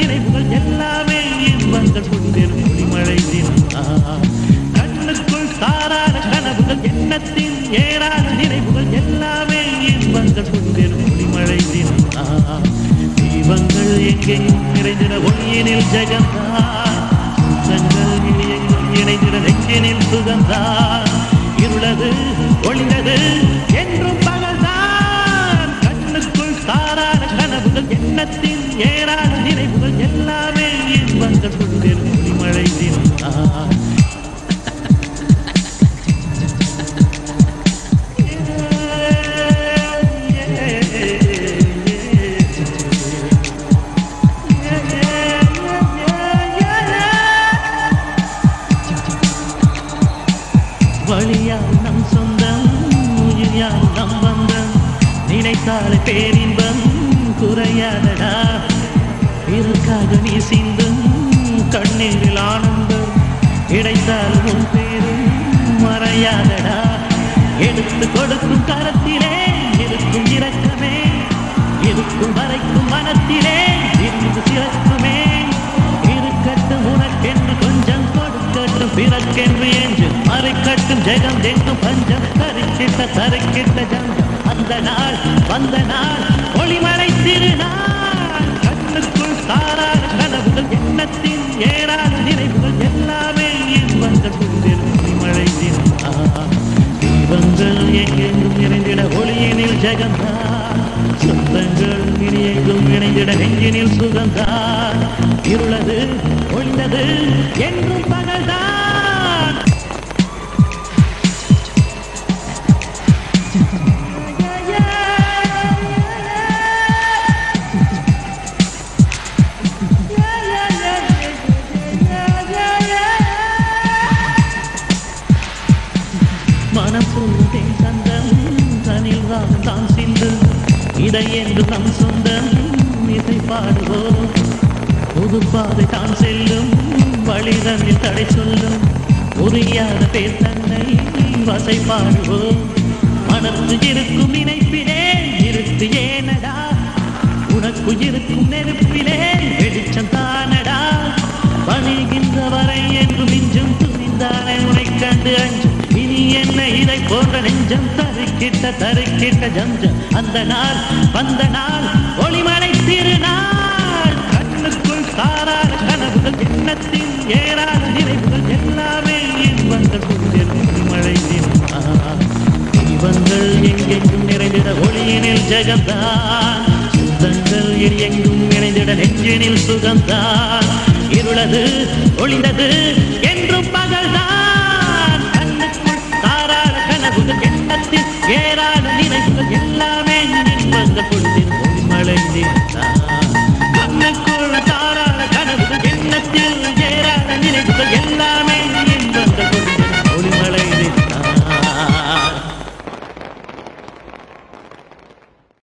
நினைவுகள் எல்லாமே இன்பங்கள் கொண்டிரும் ஒளிமழை தினம் கண்ணுக்குள் தாரான கனவுகள் எண்ணத்தின் ஏறாத நினைவுகள் எல்லாமே இன்பங்கள் கொண்டிரும் ஒளிமழை தினம் தீபங்கள் எங்கெங்கும் நிறைந்திட ஒளியினில் ஜெகந்தான் சுத்தங்கள் எங்கும் இணைந்திட நெஞ்சினில் சுகந்தான் இருளது ஒளிந்தது என்றும் பகல்தான் கண்ணுக்குள் தாரான கனவுகள் எண்ணத்தின் ஏறாத நினைவுகள் எல்லாமே இன்பங்கள் கொண்டிரும் ஒளிமழை தினம் வழியால் நம் சொந்தம் உயிரியால் நம் பந்தம் நினைத்தாலே பேரின்பம் குறையாதடா இருக்காக நீ சிந்தும் கண்ணீரில் ஆனந்தம் கிடைத்தால் உன் பேரும் மறையாதடா எடுத்து கொடுக்கும் கரத்திலே இருக்கும் இரக்கமே இருக்கும் வரைக்கும் மனத்திலே இருந்து சிறக்குமே இருக்கட்டும் உனக்கென்று கொஞ்சம் கொடுக்கட்டும் பிறக்கென்று என்று மறைக்கட்டும் ஜெகம் எங்கும் பஞ்சம் தரிக்கிட்ட தரிக்கிட்ட ஜங்கம் அந்த நாள் வந்த நாள் ஒளிமலை திருநாள் கண்ணுக்குள் தாராத கனவுகள் எண்ணத்தின் ஏறாத நினைவுகள் எல்லாமே இன்பங்கள் கொண்டிருக்கும் ஒளிமழை தினம் தீபங்கள் எங்கெங்கும் நிறைந்திட ஒளியினில் ஜெகந்தான் சொந்தங்கள் இனி எங்கும் இணைந்திட நெஞ்சினில் சுகந்தான் இருளது ஒளிந்தது என்றும் பகல்தான் மனம் சொல்லுதேன் சந்தம் தனில் ராகம் தான் சிந்து இதை என்று நம் சொந்தம் இசை பாடுவோம் புது பாதை தான் செல்லும் வழிதனில் தடை சொல்லும் புரியாத பேர் தன்னை வசை பாடுவோம் மனத்து இருக்கும் நினைப்பிலே இருக்கு ஏனடா உனக்கு இருக்கும் நெருப்பிலே வெளிச்சம் தானடா பணிகின்ற வரை என்று மிஞ்சும் துணிந்தானே உனை கண்டு அஞ்சும் இனி என்ன இதை போன்ற நெஞ்சம் தருக்கிட்ட தருக்கிட்ட ஜம்ஜம் அந்த நாள் வந்த நாள் ஒளிமலை திருநாள் கண்ணுக்குள் தாராத கனவுகள் எண்ணத்தின் ஏறாத நினைவுகள் எல்லாமே இன்பங்கள் கொண்டிருக்கும் ஒளிமழை தினம் தீபங்கள் எங்கெங்கும் நிறைந்திட ஒளியினில் ஜெகந்தான் சுத்தங்கள் இனி எங்கும் இணைந்திட நெஞ்சினில் சுகந்தான் இருளது ஒளிந்தது என்றும் பகல்தான் கண்ணுக்குள் தாராத கனவுகள் எண்ணத்தில் ஏறாத நினைவுகள் எல்லாமே இன்பங்கள் கொண்டிருக்கும்